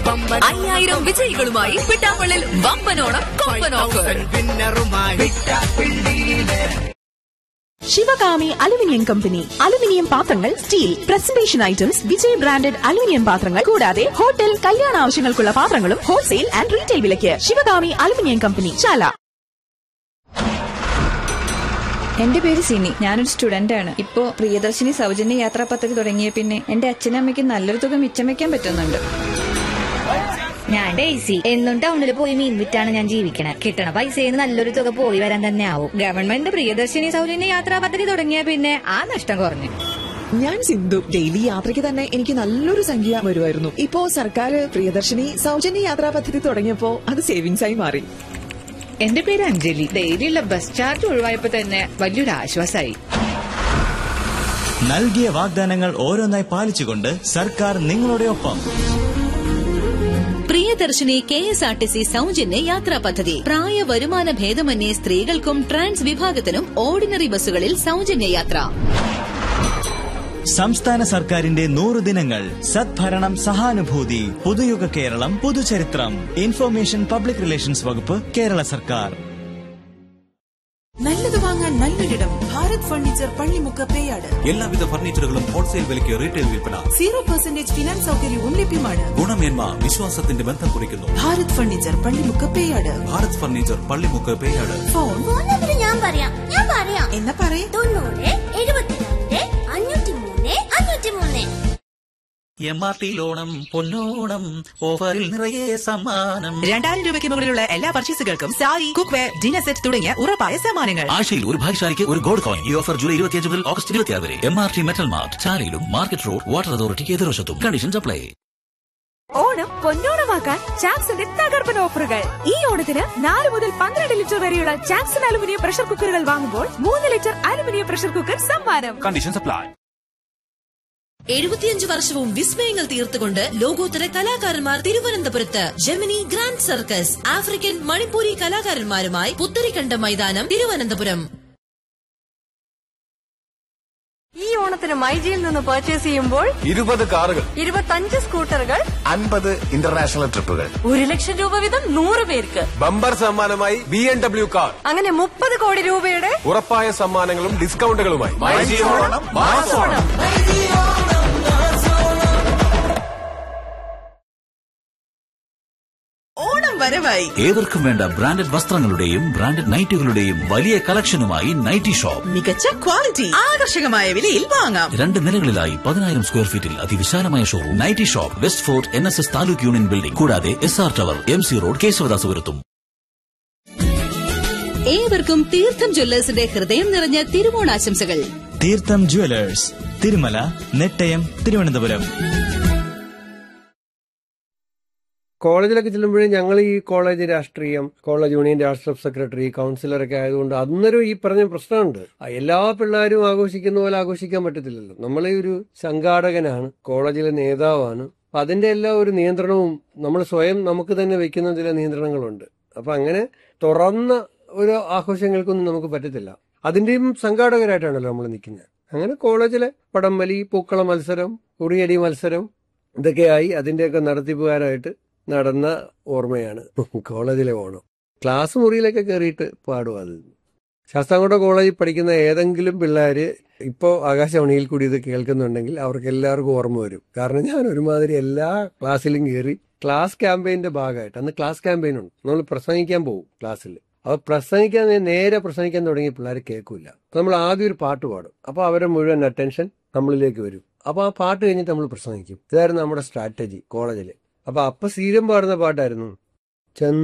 അയ്യായിരം വിജയികളുമായി പിട്ടാപ്പള്ളിൽ വമ്പനോണം കൊമ്പൻ offer Sivakami aluminium company aluminium പാത്രങ്ങൾ steel presentation items Vijay branded aluminium പാത്രങ്ങൾ കൂടാതെ ഹോട്ടൽ കല്യാണ ആവശ്യങ്ങൾക്കുള്ള പാത്രങ്ങളും ഹോൾസെയിൽ ആൻഡ് റീറ്റെയിൽ വിലയ്ക്ക് ശിവകാമി അലുമിനിയം കമ്പനി ചാല എന്റെ പേര് സിനി ഞാനൊരു സ്റ്റുഡന്റ് ആണ് ഇപ്പോ പ്രിയദർശിനി സൗജന്യ യാത്രാ പദ്ധതി തുടങ്ങിയ പിന്നെ എന്റെ അച്ഛനും അമ്മയ്ക്ക് നല്ലൊരു തുക മിച്ചം വെക്കാൻ പറ്റുന്നുണ്ട് ഞാൻ ഡേയ്സി എന്നും ടൗണിൽ പോയി മീൻ വിറ്റാണ് ഞാൻ ജീവിക്കണേ കിട്ടണ പൈസയിൽ നല്ലൊരു തുക പോയി വരാൻ തന്നെ ആവും ഗവൺമെന്റ് പ്രിയദർശിനി സൗജന്യ യാത്രാ പദ്ധതി തുടങ്ങിയ പിന്നെ ആ നഷ്ടം കുറഞ്ഞു ഞാൻ സിന്ധു ഡെയിലി യാത്രയ്ക്ക് തന്നെ എനിക്ക് നല്ലൊരു സംഖ്യ വരുമായിരുന്നു ഇപ്പോ സർക്കാർ പ്രിയദർശിനി സൗജന്യ യാത്രാ പദ്ധതി തുടങ്ങിയപ്പോ അത് സേവിങ്സ് ആയി മാറി എന്റെ പേര് അഞ്ജലി ഡെയിലിയുള്ള ബസ് ചാർജ് ഒഴിവായപ്പോ തന്നെ വലിയൊരു ആശ്വാസമായി നൽകിയ വാഗ്ദാനങ്ങൾ ഓരോന്നായി പാലിച്ചുകൊണ്ട് സർക്കാർ നിങ്ങളുടെ ഒപ്പം Priyadarshini K S R T C സൗജന്യ യാത്രാ പദ്ധതി പ്രായ വരുമാന ഭേദമന്യേ സ്ത്രീകൾക്കും ട്രാൻസ് വിഭാഗത്തിനും ഓർഡിനറി ബസ്സുകളിൽ സൗജന്യ യാത്ര സംസ്ഥാന സർക്കാരിന്റെ നൂറ് ദിനങ്ങൾ സദ്ഭരണം സഹാനുഭൂതി പുതുയുഗ കേരളം പുതുചരിത്രം ഇൻഫർമേഷൻ പബ്ലിക് റിലേഷൻസ് വകുപ്പ് കേരള സർക്കാർ നല്ലത് വാങ്ങാൻ നല്ലൊരിടം ഭാരത് ഫർണിച്ചർ പള്ളിമുക്ക് പേയാട് എല്ലാവിധ ഫർണിച്ചറുകളും ഹോൾസെയിൽ വിലയ്ക്ക് റീറ്റെയിൽ വിൽപ്പന സീറോ പെർസെന്റേജ് ഫിനാൻസ് സൗകര്യവും ലഭ്യമാണ് ഗുണമേന്മ വിശ്വാസത്തിന്റെ ബന്ധം കുറിക്കുന്നു Bharat furniture Pallimukku Peyad Bharat furniture Pallimukku Peyad phone phone number ഞാൻ പറയാം ഞാൻ പറയാം എന്നാ പറയേ തൊണ്ണൂറ് എഴുപത്തിരണ്ട് അഞ്ഞൂറ്റി മൂന്ന് അഞ്ഞൂറ്റി മൂന്ന് എം ആർ ടി ലോണം പൊന്നോണം ഓഫറിൽ നിറയെ സമ്മാനം രണ്ടായിരം രൂപയ്ക്ക് മുകളിലുള്ള എല്ലാ പർച്ചേസുകൾക്കും sari cookware dinner set തുടങ്ങിയ ഉറപ്പായ സമ്മാനങ്ങൾ ആഴ്ചയിൽ ഒരു ഭാഗ്യശാലിക്ക് ഒരു ഗോൾഡ് കോയിൻ ഈ ഓഫർ ജൂലൈ ഇരുപത്തിയഞ്ച് മുതൽ ഓഗസ്റ്റ് ഇരുപത്തിയാറ് വരെ M R T metal mart ചാലയിലും മാർക്കറ്റ് റോഡ് വാട്ടർ അതോറിറ്റി എതിർവശത്തും കണ്ടീഷൻസ് അപ്ലൈ ഓണം പൊന്നോണമാക്കാൻ ചാക്സിന്റെ തകർപ്പൻ ഓഫറുകൾ ഈ ഓണത്തിന് നാല് മുതൽ പന്ത്രണ്ട് ലിറ്റർ വരെയുള്ള ചാക്സൺ അലുമിനിയം പ്രഷർ കുക്കറുകൾ വാങ്ങുമ്പോൾ മൂന്ന് ലിറ്റർ അലുമിനിയം പ്രഷർ കുക്കർ സമ്മാനം കണ്ടീഷൻസ് അപ്ലൈ എഴുപത്തിയഞ്ച് വർഷവും വിസ്മയങ്ങൾ തീർത്തുകൊണ്ട് ലോകോത്തര കലാകാരന്മാർ തിരുവനന്തപുരത്ത് Gemini grand circus African Manipuri കലാകാരന്മാരുമായി പുത്തരിക്കണ്ട മൈതാനം തിരുവനന്തപുരം ഈ ഓണത്തിന് മൈജിയിൽ നിന്ന് പർച്ചേസ് ചെയ്യുമ്പോൾ ഇരുപത് കാറുകൾ ഇരുപത്തഞ്ച് സ്കൂട്ടറുകൾ അൻപത് ഇന്റർനാഷണൽ ട്രിപ്പുകൾ ഒരു ലക്ഷം രൂപ വീതം നൂറ് പേർക്ക് ബമ്പർ സമ്മാനമായി ബി എം ഡബ്ല്യു കാർ അങ്ങനെ മുപ്പത് കോടി രൂപയുടെ ഉറപ്പായ സമ്മാനങ്ങളും ഡിസ്കൗണ്ടുകളുമായി ഓണം വരവായി ഏവർക്കും വേണ്ട ബ്രാൻഡഡ് വസ്ത്രങ്ങളുടെയും ബ്രാൻഡഡ് നൈറ്റുകളുടെയും വലിയ കളക്ഷനുമായി നൈറ്റി ഷോപ്പ് മികച്ച ക്വാളിറ്റി ആകർഷകമായ വിലയിൽ വാങ്ങാം രണ്ട് നിലകളിലായി പതിനായിരം സ്ക്വയർ ഫീറ്റിൽ അതിവിശാലമായ showroom nighty shop West Fort N S S taluk union building കൂടാതെ S R tower M C road കേശവദാസപുരത്തും ഏവർക്കും തീർത്ഥം ജ്വല്ലേഴ്സിന്റെ ഹൃദയം നിറഞ്ഞ തിരുവോണാശംസകൾ തീർത്ഥം ജുവലേഴ്സ് തിരുമല നെട്ടയം തിരുവനന്തപുരം കോളേജിലൊക്കെ ചെല്ലുമ്പോഴേ ഞങ്ങൾ ഈ കോളേജ് രാഷ്ട്രീയം കോളേജ് യൂണിയൻ രാഷ്ട്ര സെക്രട്ടറി കൗൺസിലറൊക്കെ ആയതുകൊണ്ട് അന്നേരം ഈ പറഞ്ഞ പ്രശ്നമുണ്ട് ആ, എല്ലാ പിള്ളേരും ആഘോഷിക്കുന്ന പോലെ ആഘോഷിക്കാൻ പറ്റത്തില്ലല്ലോ നമ്മളെ ഒരു സംഘാടകനാണ് കോളേജിലെ നേതാവാണ് അപ്പൊ അതിന്റെ എല്ലാ ഒരു നിയന്ത്രണവും നമ്മൾ സ്വയം നമുക്ക് തന്നെ വെക്കുന്ന ചില നിയന്ത്രണങ്ങളുണ്ട് അപ്പൊ അങ്ങനെ തുറന്ന ഒരു ആഘോഷങ്ങൾക്കൊന്നും നമുക്ക് പറ്റത്തില്ല അതിന്റെയും സംഘാടകരായിട്ടാണല്ലോ നമ്മൾ നിൽക്കുന്നത് അങ്ങനെ കോളേജിലെ പടംവലി പൂക്കള മത്സരം ഉറിയടി മത്സരം ഇതൊക്കെയായി അതിന്റെയൊക്കെ നടത്തിപ്പുകാരായിട്ട് നടന്ന ഓർമ്മയാണ് കോളേജിലെ ഓണം ക്ലാസ് മുറിയിലൊക്കെ കയറിയിട്ട് പാടും അത് ശാസ്താംകോട്ട കോളേജിൽ പഠിക്കുന്ന ഏതെങ്കിലും പിള്ളേർ ഇപ്പോൾ ആകാശവാണിയിൽ കൂടി ഇത് കേൾക്കുന്നുണ്ടെങ്കിൽ അവർക്ക് എല്ലാവർക്കും ഓർമ്മ വരും കാരണം ഞാൻ ഒരുമാതിരി എല്ലാ ക്ലാസ്സിലും കയറി ക്ലാസ് ക്യാമ്പയിന്റെ ഭാഗമായിട്ട് അന്ന് ക്ലാസ് ക്യാമ്പയിൻ ഉണ്ട് നമ്മൾ പ്രസംഗിക്കാൻ പോകും ക്ലാസ്സിൽ അപ്പോൾ പ്രസംഗിക്കാൻ നേ- നേരെ പ്രസംഗിക്കാൻ തുടങ്ങിയ പിള്ളേർ കേൾക്കില്ല അപ്പോൾ നമ്മൾ ആദ്യം ഒരു പാട്ട് പാടും അപ്പോൾ അവരുടെ മുഴുവൻ അറ്റൻഷൻ നമ്മളിലേക്ക് വരും അപ്പോൾ ആ പാട്ട് കഴിഞ്ഞിട്ട് നമ്മൾ പ്രസംഗിക്കും ഇതായിരുന്നു നമ്മുടെ സ്ട്രാറ്റജി കോളേജിൽ അപ്പോൾ അപ്പം സ്ഥിരം പാടുന്ന പാട്ടായിരുന്നു ചന്ദ്ര